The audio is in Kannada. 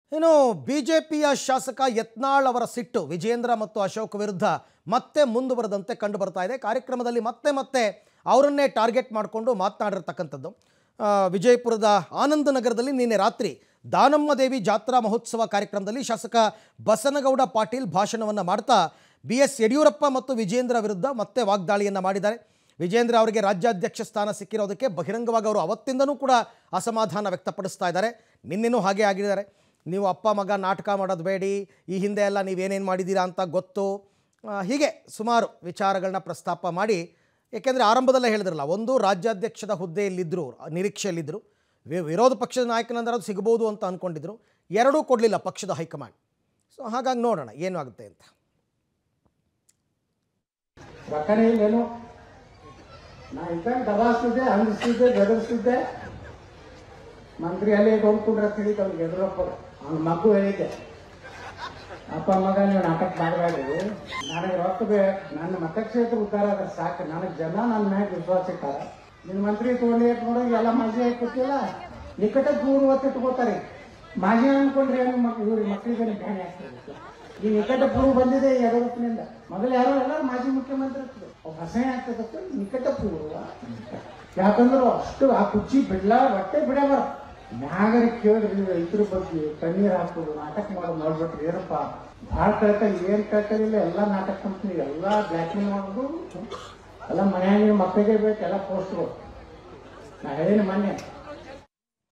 ಇನ್ನು ಬಿಜೆಪಿಯ ಶಾಸಕ ಯತ್ನಾಳ್ ಅವರ ಸಿಟ್ಟು ವಿಜೇಂದ್ರ ಮತ್ತು ಅಶೋಕ್ ವಿರುದ್ಧ ಮತ್ತೆ ಮುಂದುವರೆದಂತೆ ಕಂಡು ಬರ್ತಾ ಇದೆ ಕಾರ್ಯಕ್ರಮದಲ್ಲಿ ಮತ್ತೆ ಮತ್ತೆ ಅವರನ್ನೇ ಟಾರ್ಗೆಟ್ ಮಾಡಿಕೊಂಡು ಮಾತನಾಡಿರ್ತಕ್ಕಂಥದ್ದು ಆ, ವಿಜಯಪುರದ ಆನಂದ ನಗರದಲ್ಲಿ ನಿನ್ನೆ ರಾತ್ರಿ ದಾನಮ್ಮ ದೇವಿ ಜಾತ್ರಾ ಮಹೋತ್ಸವ ಕಾರ್ಯಕ್ರಮದಲ್ಲಿ ಶಾಸಕ ಬಸನಗೌಡ ಪಾಟೀಲ್ ಭಾಷಣವನ್ನು ಮಾಡ್ತಾ ಬಿ ಎಸ್ ಯಡಿಯೂರಪ್ಪ ಮತ್ತು ವಿಜೇಂದ್ರ ವಿರುದ್ಧ ಮತ್ತೆ ವಾಗ್ದಾಳಿಯನ್ನು ಮಾಡಿದ್ದಾರೆ ವಿಜೇಂದ್ರ ಅವರಿಗೆ ರಾಜ್ಯಾಧ್ಯಕ್ಷ ಸ್ಥಾನ ಸಿಕ್ಕಿರೋದಕ್ಕೆ ಬಹಿರಂಗವಾಗಿ ಅವರು ಅವತ್ತಿಂದನೂ ಕೂಡ ಅಸಮಾಧಾನ ವ್ಯಕ್ತಪಡಿಸ್ತಾ ಇದ್ದಾರೆ ನಿನ್ನೆನೂ ಹಾಗೆ ಆಗಿದ್ದಾರೆ ನೀವು ಅಪ್ಪ ಮಗ ನಾಟಕ ಮಾಡೋದು ಬೇಡಿ ಈ ಹಿಂದೆ ಎಲ್ಲ ನೀವೇನೇನು ಮಾಡಿದ್ದೀರಾ ಅಂತ ಗೊತ್ತು ಆ, ಹೀಗೆ ಸುಮಾರು ವಿಚಾರಗಳನ್ನ ಪ್ರಸ್ತಾಪ ಮಾಡಿ ಏಕೆಂದರೆ ಆರಂಭದಲ್ಲೇ ಹೇಳಿದ್ರಲ್ಲ ಒಂದು ರಾಜ್ಯಾಧ್ಯಕ್ಷದ ಹುದ್ದೆಯಲ್ಲಿದ್ದರು ನಿರೀಕ್ಷೆಯಲ್ಲಿದ್ದರು ವಿ- ವಿರೋಧ ಪಕ್ಷದ ನಾಯಕನಂದ್ರೆ ಅದು ಸಿಗ್ಬೋದು ಅಂತ ಅಂದ್ಕೊಂಡಿದ್ರು ಎರಡೂ ಕೊಡಲಿಲ್ಲ ಪಕ್ಷದ ಹೈಕಮಾಂಡ್ ಸೊ ಹಾಗಾಗಿ ನೋಡೋಣ ಏನು ಆಗುತ್ತೆ ಅಂತ ರೊಕ್ಕನೇ ಇಲ್ಲೇನು ನಾ ಇದ್ದಂಗೆ ದಬಾಸ್ತಿದ್ದೆ ಅಂದಿಸ್ತಿದ್ದೆ ಬೆದರಿಸ್ತಿದ್ದೆ ಮಂತ್ರಿ ಅಲ್ಲೇ ಕೊಂಡ್ಕೊಂಡ್ರೆ ತಿಳಿತು ಅವ್ನಿಗೆ ಎದುರಪ್ಪ ಅವ್ನ ಮಗು ಹೇಳಿದ್ದೆ ಅಪ್ಪ ಮಗ ನೀವು ನಾಟಕ ಮಾಡಬೇಡ್ರಿ ನನಗೆ ರೊಕ್ಕ ಬೇ ನನ್ನ ಮತಕ್ಷೇತ್ರ ಉದ್ಧಾರ ಆದ್ರೆ ಸಾಕು ನನಗೆ ಜನ ನನ್ನ ಮ್ಯಾಗ ವಿಶ್ವಾಸ ಇಟ್ಟಾರ ನಿನ್ನ ಮಂತ್ರಿ ತೊಗೊಂಡು ನೋಡೋದು ಎಲ್ಲ ಮಾಜಿ ಆಗಿ ಕೂತಿಲ್ಲ ನಿಕಟ ದೂರ ಒತ್ತಿಟ್ಕೋತಾರೆ ಮಾಜಿ ಅನ್ಕೊಂಡ್ರೆ ಏನು ಮಕ್ಳು ಇವ್ರಿಗೆ ಮಕ್ಕಳಿಗೆ ಜ್ಞಾನ ಆಗ್ತದೆ ಈ ನಿಕಟ ಪೂರ್ವ ಬಂದಿದೆ ಯಡಿಯೂರಪ್ಪನಿಂದ ಮೊದಲು ಯಾರೋ ಎಲ್ಲ ಮಾಜಿ ಮುಖ್ಯಮಂತ್ರಿ ಇದ್ರು ಅವ್ರು ಅಸಹ್ಯ ಆಗ್ತದಕ್ಕೆ ನಿಕಟ ಪೂರ್ವ ಯಾಕಂದ್ರೆ ಅಷ್ಟು ಆ ಕುಚ್ಚಿ ಬಿಡ್ಲ ಹೊಟ್ಟೆ ಬಿಡಬಾರ ಮ್ಯಾಗರ ಕೇಳಿದ್ರಿ ರೈತರ ಬಗ್ಗೆ ಕಣ್ಣೀರ್ ಹಾಕೋದು ನಾಟಕ ಮಾಡೋದು ನೋಡ್ಬಿಟ್ರಿ ಏನಪ್ಪ ಭಾಳ ಕಳ್ಕಲ್ ಏನ್ ಕಳ್ಕಲಿಲ್ಲ ಎಲ್ಲ ನಾಟಕ ಕಂಪ್ನಿ ಎಲ್ಲ ಬ್ಲ್ಯಾಕ್ ಮೇಲ್ ಮಾಡೋದು ಎಲ್ಲ ಮನ್ಯಾಗ ಮಕ್ಕಳಿಗೆ ಬೇಕು ಎಲ್ಲ ಪೋಸ್ಟ್ಗಳು ನಾ ಹೇಳಿನ ಮೊನ್ನೆ